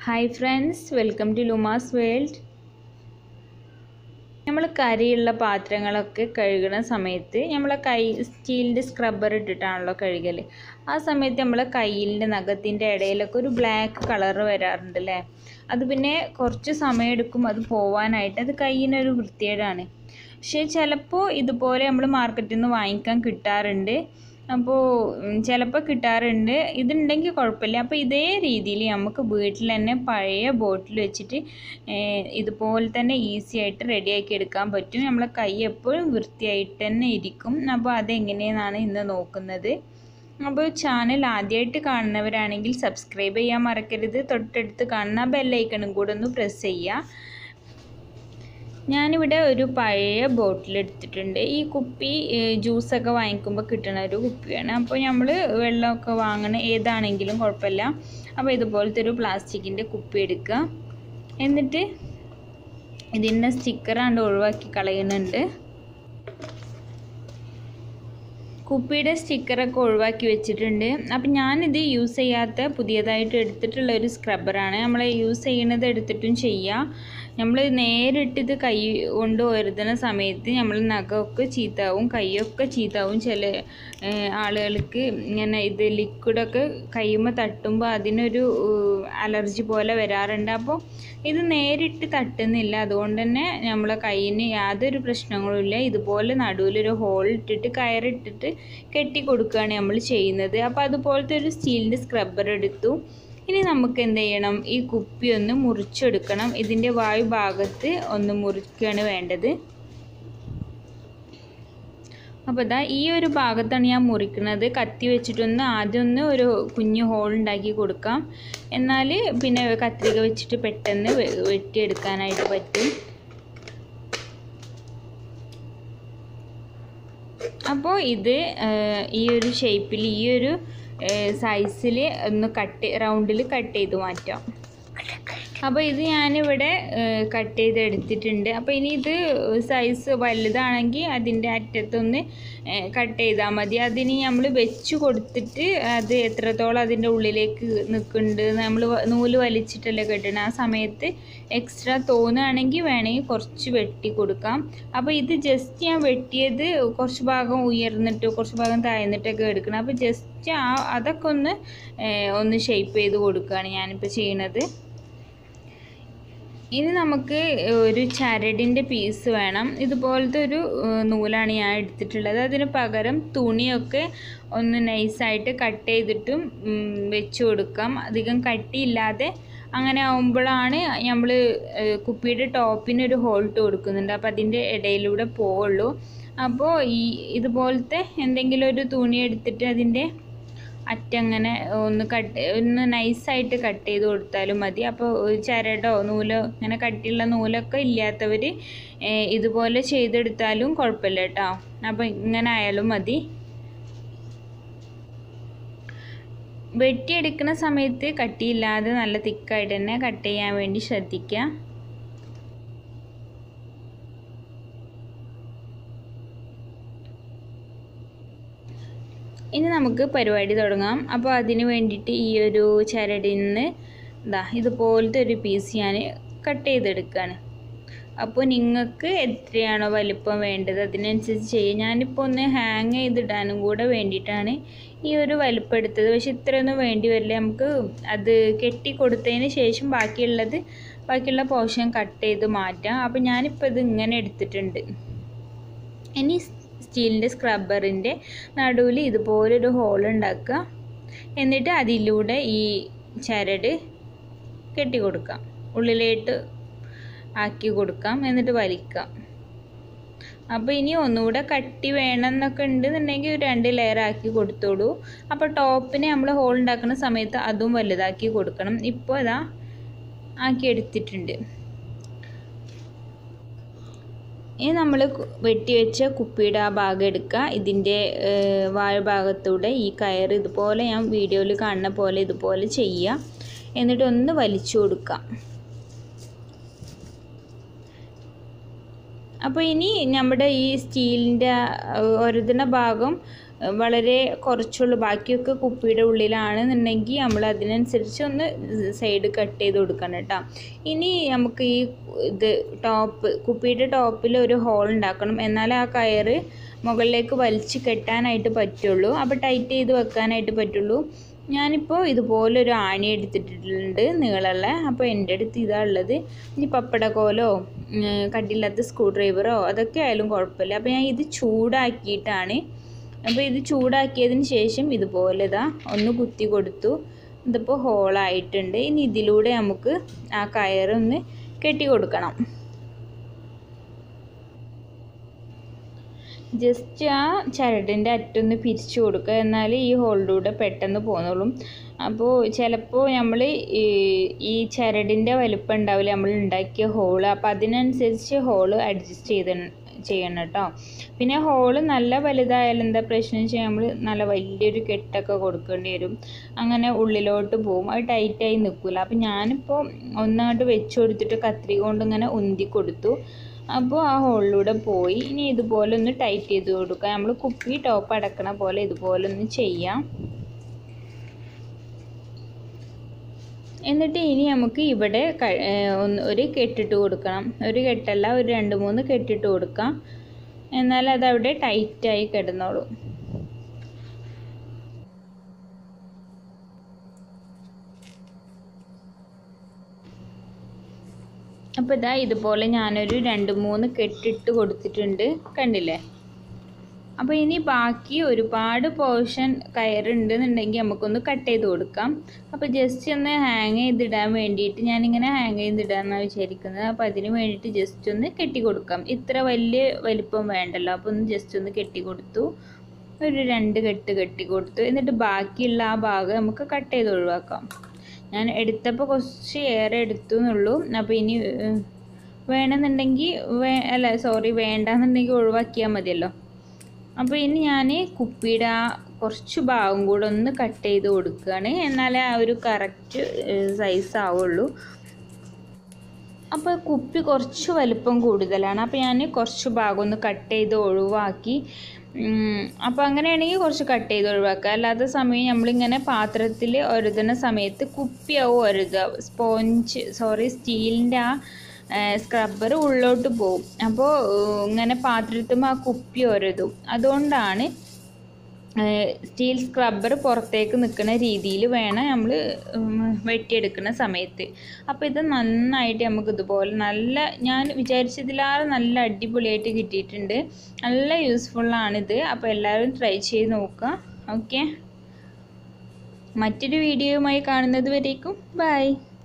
hi friends welcome to Luma's world നമ്മൾ കരിയുള്ള പാത്രങ്ങളൊക്കെ കഴുകുന്ന സമയത്ത് നമ്മളെ കൈ സ്റ്റീലിൻ്റെ സ്ക്രബ്ബർ ഇട്ടിട്ടാണല്ലോ കഴുകൽ ആ സമയത്ത് നമ്മളെ കയ്യിൻ്റെ നഖത്തിൻ്റെ ഇടയിലൊക്കെ ഒരു ബ്ലാക്ക് കളർ വരാറുണ്ട് അല്ലേ അത് പിന്നെ കുറച്ച് സമയം എടുക്കും അത് പോവാനായിട്ട് അത് കയ്യിനൊരു വൃത്തികേടാണ് പക്ഷേ ചിലപ്പോൾ ഇതുപോലെ നമ്മൾ മാർക്കറ്റിൽ നിന്ന് വാങ്ങിക്കാൻ കിട്ടാറുണ്ട് അപ്പോൾ ചിലപ്പോൾ കിട്ടാറുണ്ട് ഇതുണ്ടെങ്കിൽ കുഴപ്പമില്ല അപ്പോൾ ഇതേ രീതിയിൽ നമുക്ക് വീട്ടിൽ തന്നെ പഴയ ബോട്ടിൽ വെച്ചിട്ട് ഇതുപോലെ തന്നെ ഈസി ആയിട്ട് റെഡിയാക്കി എടുക്കാൻ പറ്റും നമ്മളെ കൈ എപ്പോഴും വൃത്തിയായിട്ട് തന്നെ ഇരിക്കും അപ്പോൾ അതെങ്ങനെയെന്നാണ് ഇന്ന് നോക്കുന്നത് അപ്പോൾ ചാനൽ ആദ്യമായിട്ട് കാണുന്നവരാണെങ്കിൽ സബ്സ്ക്രൈബ് ചെയ്യാൻ മറക്കരുത് തൊട്ടടുത്ത് കാണുന്ന ബെല്ലൈക്കണും കൂടെ ഒന്ന് പ്രസ് ചെയ്യുക ഞാനിവിടെ ഒരു പഴയ ബോട്ടിൽ എടുത്തിട്ടുണ്ട് ഈ കുപ്പി ജ്യൂസൊക്കെ വാങ്ങിക്കുമ്പോൾ കിട്ടുന്ന ഒരു കുപ്പിയാണ് അപ്പോൾ നമ്മൾ വെള്ളമൊക്കെ വാങ്ങണ ഏതാണെങ്കിലും കുഴപ്പമില്ല അപ്പോൾ ഇതുപോലത്തെ ഒരു പ്ലാസ്റ്റിക്കിൻ്റെ കുപ്പി എടുക്കുക എന്നിട്ട് ഇതിൻ്റെ സ്റ്റിക്കറാണ്ട് ഒഴിവാക്കി കളയുന്നുണ്ട് കുപ്പിയുടെ സ്റ്റിക്കറൊക്കെ ഒഴിവാക്കി വെച്ചിട്ടുണ്ട് അപ്പം ഞാനിത് യൂസ് ചെയ്യാത്ത പുതിയതായിട്ട് എടുത്തിട്ടുള്ള ഒരു സ്ക്രബ്ബറാണ് നമ്മൾ യൂസ് ചെയ്യണത് എടുത്തിട്ടും ചെയ്യാം നമ്മൾ നേരിട്ട് ഇത് കൈ കൊണ്ട് വരുന്ന സമയത്ത് നമ്മൾ നഖമൊക്കെ ചീത്താവും കൈയൊക്കെ ചീത്താവും ചില ആളുകൾക്ക് ഇങ്ങനെ ഇത് ലിക്വിഡൊക്കെ കൈയുമ്പോൾ തട്ടുമ്പോൾ അതിനൊരു അലർജി പോലെ വരാറുണ്ട് അപ്പോൾ ഇത് നേരിട്ട് തട്ടുന്നില്ല അതുകൊണ്ട് തന്നെ നമ്മളെ കയ്യിന് യാതൊരു പ്രശ്നങ്ങളും ഇല്ല ഇതുപോലെ നടുവിലൊരു ഹോൾ ഇട്ടിട്ട് കയറിട്ടിട്ട് കെട്ടി കൊടുക്കുകയാണ് നമ്മൾ ചെയ്യുന്നത് അപ്പോൾ അതുപോലത്തെ ഒരു സ്റ്റീലിൻ്റെ സ്ക്രബ്ബർ എടുത്തു ഇനി നമുക്ക് എന്ത് ചെയ്യണം ഈ കുപ്പി ഒന്ന് മുറിച്ചെടുക്കണം ഇതിൻ്റെ വായു ഭാഗത്ത് ഒന്ന് മുറിക്കുകയാണ് വേണ്ടത് അപ്പോൾ ഇതാ ഈ ഒരു ഭാഗത്താണ് ഞാൻ മുറിക്കുന്നത് കത്തി വെച്ചിട്ടൊന്ന് ആദ്യം ഒന്ന് ഒരു കുഞ്ഞു ഹോൾ ഉണ്ടാക്കി കൊടുക്കാം എന്നാൽ പിന്നെ കത്രിക വെച്ചിട്ട് പെട്ടെന്ന് വെട്ടിയെടുക്കാനായിട്ട് പറ്റും അപ്പോൾ ഇത് ഈ ഒരു ഷേപ്പിൽ ഈ ഒരു സൈസിൽ ഒന്ന് കട്ട് റൗണ്ടിൽ കട്ട് ചെയ്ത് മാറ്റാം അപ്പോൾ ഇത് ഞാനിവിടെ കട്ട് ചെയ്ത് എടുത്തിട്ടുണ്ട് അപ്പോൾ ഇനി ഇത് സൈസ് വലുതാണെങ്കിൽ അതിൻ്റെ അറ്റത്തൊന്ന് കട്ട് ചെയ്താൽ മതി അതിന് നമ്മൾ വെച്ച് കൊടുത്തിട്ട് അത് എത്രത്തോളം അതിൻ്റെ ഉള്ളിലേക്ക് നിൽക്കുന്നുണ്ട് നമ്മൾ നൂല് വലിച്ചിട്ടല്ലേ കെട്ടണം ആ സമയത്ത് എക്സ്ട്രാ തോന്നുകയാണെങ്കിൽ വേണമെങ്കിൽ കുറച്ച് വെട്ടി കൊടുക്കാം അപ്പോൾ ഇത് ജസ്റ്റ് ഞാൻ വെട്ടിയത് കുറച്ച് ഭാഗം ഉയർന്നിട്ട് കുറച്ച് ഭാഗം താഴ്ന്നിട്ടൊക്കെ എടുക്കണം അപ്പോൾ ജസ്റ്റ് ആ അതൊക്കെ ഒന്ന് ഒന്ന് ഷേപ്പ് ചെയ്ത് കൊടുക്കുകയാണ് ഞാനിപ്പോൾ ചെയ്യണത് ഇനി നമുക്ക് ഒരു ചരടിൻ്റെ പീസ് വേണം ഇതുപോലത്തെ ഒരു നൂലാണ് ഞാൻ എടുത്തിട്ടുള്ളത് അതിന് പകരം തുണിയൊക്കെ ഒന്ന് നൈസായിട്ട് കട്ട് ചെയ്തിട്ടും വെച്ച് കൊടുക്കാം അധികം കട്ടിയില്ലാതെ അങ്ങനെ ആകുമ്പോഴാണ് നമ്മൾ കുപ്പിയുടെ ടോപ്പിന് ഒരു ഹോൾട്ട് കൊടുക്കുന്നുണ്ട് അപ്പോൾ അതിൻ്റെ ഇടയിലൂടെ പോവുള്ളൂ അപ്പോൾ ഈ ഇതുപോലത്തെ എന്തെങ്കിലും ഒരു തുണി എടുത്തിട്ട് അതിൻ്റെ അറ്റങ്ങനെ ഒന്ന് കട്ട് ഒന്ന് നൈസായിട്ട് കട്ട് ചെയ്ത് കൊടുത്താലും മതി അപ്പോൾ ചരടോ നൂലോ ഇങ്ങനെ കട്ടിയുള്ള നൂലൊക്കെ ഇല്ലാത്തവർ ഇതുപോലെ ചെയ്തെടുത്താലും കുഴപ്പമില്ല കേട്ടോ അപ്പോൾ ഇങ്ങനെ ആയാലും മതി വെട്ടിയെടുക്കുന്ന സമയത്ത് കട്ടിയില്ലാതെ നല്ല തിക്കായിട്ട് തന്നെ കട്ട് ചെയ്യാൻ വേണ്ടി ശ്രദ്ധിക്കുക ഇനി നമുക്ക് പരിപാടി തുടങ്ങാം അപ്പോൾ അതിന് വേണ്ടിയിട്ട് ഈ ഒരു ചരടിൽ നിന്ന് ഇതാ ഇതുപോലത്തെ ഒരു പീസ് ഞാൻ കട്ട് ചെയ്തെടുക്കുകയാണ് അപ്പോൾ നിങ്ങൾക്ക് എത്രയാണോ വലിപ്പം വേണ്ടത് അതിനനുസരിച്ച് ചെയ്യുക ഞാനിപ്പോൾ ഒന്ന് ഹാങ് ചെയ്തിടാനും കൂടെ വേണ്ടിയിട്ടാണ് ഈ ഒരു വലിപ്പം എടുത്തത് പക്ഷെ ഇത്രയൊന്നും വേണ്ടി വരില്ല നമുക്ക് അത് കെട്ടി കൊടുത്തതിന് ശേഷം ബാക്കിയുള്ളത് ബാക്കിയുള്ള പോർഷൻ കട്ട് ചെയ്ത് മാറ്റാം അപ്പോൾ ഞാനിപ്പോൾ ഇത് ഇങ്ങനെ എടുത്തിട്ടുണ്ട് ഇനി സ്റ്റീലിൻ്റെ സ്ക്രബ്ബറിൻ്റെ നടുവിൽ ഇതുപോലൊരു ഹോൾ ഉണ്ടാക്കുക എന്നിട്ട് അതിലൂടെ ഈ ചരട് കെട്ടി കൊടുക്കാം ഉള്ളിലേട്ട് ആക്കി കൊടുക്കാം എന്നിട്ട് വലിക്കാം അപ്പോൾ ഇനി ഒന്നുകൂടെ കട്ടി വേണം എന്നൊക്കെ ഉണ്ടെന്നുണ്ടെങ്കിൽ ഒരു രണ്ട് ലെയർ ആക്കി കൊടുത്തോളൂ അപ്പോൾ ടോപ്പിന് നമ്മൾ ഹോൾ ഉണ്ടാക്കുന്ന സമയത്ത് അതും വലുതാക്കി കൊടുക്കണം ഇപ്പോൾ ഇതാ ആക്കി എടുത്തിട്ടുണ്ട് ഇനി നമ്മൾ വെട്ടി വെച്ച കുപ്പിയുടെ ആ ഭാഗം എടുക്കുക ഇതിൻ്റെ വാഴഭാഗത്തൂടെ ഈ കയർ ഇതുപോലെ ഞാൻ വീഡിയോയിൽ കാണുന്ന പോലെ ഇതുപോലെ ചെയ്യുക എന്നിട്ട് ഒന്ന് വലിച്ചു കൊടുക്കാം അപ്പോൾ ഇനി നമ്മുടെ ഈ സ്റ്റീലിൻ്റെ ഒരുതുന്ന ഭാഗം വളരെ കുറച്ചുള്ളൂ ബാക്കിയൊക്കെ കുപ്പിയുടെ ഉള്ളിലാണെന്നുണ്ടെങ്കിൽ നമ്മൾ അതിനനുസരിച്ച് ഒന്ന് സൈഡ് കട്ട് ചെയ്ത് കൊടുക്കണം കേട്ടോ ഇനി നമുക്ക് ഈ ഇത് ടോപ്പ് കുപ്പിയുടെ ടോപ്പിൽ ഒരു ഹോൾ ഉണ്ടാക്കണം എന്നാലേ ആ കയറ് മുകളിലേക്ക് വലിച്ച് കെട്ടാനായിട്ട് പറ്റുള്ളൂ അപ്പോൾ ടൈറ്റ് ചെയ്ത് വെക്കാനായിട്ട് പറ്റുള്ളൂ ഞാനിപ്പോൾ ഇതുപോലെ ഒരു ആണി എടുത്തിട്ടുണ്ട് നീളമുള്ള അപ്പോൾ എൻ്റെ അടുത്ത് ഇതാ ഉള്ളത് ഇനി പപ്പടക്കോലോ കട്ടില്ലാത്ത സ്ക്രൂ ഡ്രൈവറോ അതൊക്കെ ആയാലും കുഴപ്പമില്ല അപ്പോൾ ഞാൻ ഇത് ചൂടാക്കിയിട്ടാണ് അപ്പോൾ ഇത് ചൂടാക്കിയതിന് ശേഷം ഇതുപോലെ ഇതാ ഒന്ന് കുത്തി കൊടുത്തു ഇതിപ്പോൾ ഹോളായിട്ടുണ്ട് ഇനി ഇതിലൂടെ നമുക്ക് ആ കയറൊന്ന് കെട്ടി കൊടുക്കണം ജസ്റ്റ് ആ ചരടിൻ്റെ അറ്റൊന്ന് പിരിച്ചു കൊടുക്കുക എന്നാൽ ഈ ഹോളിലൂടെ പെട്ടെന്ന് പോന്നോളും അപ്പോൾ ചിലപ്പോൾ നമ്മൾ ഈ ചരടിൻ്റെ വലുപ്പം ഉണ്ടാവില്ല നമ്മൾ ഉണ്ടാക്കിയ ഹോള് അപ്പോൾ അതിനനുസരിച്ച് ഹോള് അഡ്ജസ്റ്റ് ചെയ്ത് ചെയ്യണം കേട്ടോ പിന്നെ ഹോള് നല്ല വലുതായാലും എന്താ പ്രശ്നം വെച്ചാൽ നമ്മൾ നല്ല വലിയൊരു കെട്ടൊക്കെ കൊടുക്കേണ്ടി വരും അങ്ങനെ ഉള്ളിലോട്ട് പോകും അത് ടൈറ്റായി നിൽക്കില്ല അപ്പോൾ ഞാനിപ്പോൾ ഒന്നങ്ങോട്ട് വെച്ച് കൊടുത്തിട്ട് കത്രിക കൊണ്ട് ഇങ്ങനെ ഉന്തി കൊടുത്തു അപ്പോൾ ആ ഹോളിലൂടെ പോയി ഇനി ഇതുപോലെ ഒന്ന് ടൈറ്റ് ചെയ്ത് കൊടുക്കുക നമ്മൾ കുപ്പി ടോപ്പ് അടക്കണ പോലെ ഇതുപോലെ ഒന്ന് ചെയ്യാം എന്നിട്ട് ഇനി നമുക്ക് ഇവിടെ ഒന്ന് ഒരു കെട്ടിട്ട് കൊടുക്കണം ഒരു കെട്ടല്ല ഒരു രണ്ട് മൂന്ന് കെട്ടിട്ട് കൊടുക്കാം എന്നാൽ അതവിടെ ടൈറ്റായി കിടന്നോളും അപ്പോൾ ഇതാ ഇതുപോലെ ഞാനൊരു രണ്ട് മൂന്ന് കെട്ടിട്ട് കൊടുത്തിട്ടുണ്ട് കണ്ടില്ലേ അപ്പോൾ ഇനി ബാക്കി ഒരുപാട് പോർഷൻ കയറുണ്ടെന്നുണ്ടെങ്കിൽ നമുക്കൊന്ന് കട്ട് ചെയ്ത് കൊടുക്കാം അപ്പോൾ ജസ്റ്റ് ഒന്ന് ഹാങ് ചെയ്തിടാൻ വേണ്ടിയിട്ട് ഞാനിങ്ങനെ ഹാങ് ചെയ്തിടാമെന്നാണ് വിചാരിക്കുന്നത് അപ്പോൾ അതിന് വേണ്ടിയിട്ട് ജസ്റ്റ് ഒന്ന് കെട്ടി കൊടുക്കാം ഇത്ര വലിയ വലിപ്പം വേണ്ടല്ലോ അപ്പോൾ ഒന്ന് ജസ്റ്റ് ഒന്ന് കെട്ടി കൊടുത്തു ഒരു രണ്ട് കെട്ട് കെട്ടി കൊടുത്തു എന്നിട്ട് ബാക്കിയുള്ള ആ ഭാഗം നമുക്ക് കട്ട് ചെയ്ത് ഒഴിവാക്കാം ഞാൻ എടുത്തപ്പോൾ കുറച്ച് ഏറെ എടുത്തു എന്നുള്ളൂ അപ്പോൾ ഇനി വേണമെന്നുണ്ടെങ്കിൽ വേ അല്ല സോറി വേണ്ടാന്നുണ്ടെങ്കിൽ ഒഴിവാക്കിയാൽ മതിയല്ലോ അപ്പോൾ ഇനി ഞാൻ കുപ്പിയുടെ ആ കുറച്ച് ഭാഗം കൂടെ ഒന്ന് കട്ട് ചെയ്ത് കൊടുക്കുകയാണ് എന്നാലേ ആ ഒരു കറക്റ്റ് സൈസ് ആവുള്ളൂ അപ്പോൾ കുപ്പി കുറച്ച് വലിപ്പം കൂടുതലാണ് അപ്പോൾ ഞാൻ കുറച്ച് ഭാഗം ഒന്ന് കട്ട് ചെയ്ത് ഒഴിവാക്കി അപ്പോൾ അങ്ങനെയാണെങ്കിൽ കുറച്ച് കട്ട് ചെയ്ത് ഒഴിവാക്കുക അല്ലാത്ത സമയം നമ്മളിങ്ങനെ പാത്രത്തിൽ ഒരുതുന്ന സമയത്ത് കുപ്പിയാവും ഒരുതുക സ്പോഞ്ച് സോറി സ്റ്റീലിൻ്റെ ആ സ്ക്രബ്ബർ ഉള്ളോട്ട് പോകും അപ്പോൾ ഇങ്ങനെ പാത്രത്തുമ്പോൾ ആ കുപ്പി ഒരതും അതുകൊണ്ടാണ് സ്റ്റീൽ സ്ക്രബ്ബർ പുറത്തേക്ക് നിൽക്കുന്ന രീതിയിൽ വേണം നമ്മൾ വെട്ടിയെടുക്കുന്ന സമയത്ത് അപ്പോൾ ഇത് നന്നായിട്ട് നമുക്ക് ഇതുപോലെ നല്ല ഞാൻ വിചാരിച്ചതിലേറെ നല്ല അടിപൊളിയായിട്ട് കിട്ടിയിട്ടുണ്ട് നല്ല യൂസ്ഫുള്ളാണിത് അപ്പോൾ എല്ലാവരും ട്രൈ ചെയ്ത് നോക്കുക ഓക്കെ മറ്റൊരു വീഡിയോയുമായി കാണുന്നത് വരേക്കും ബൈ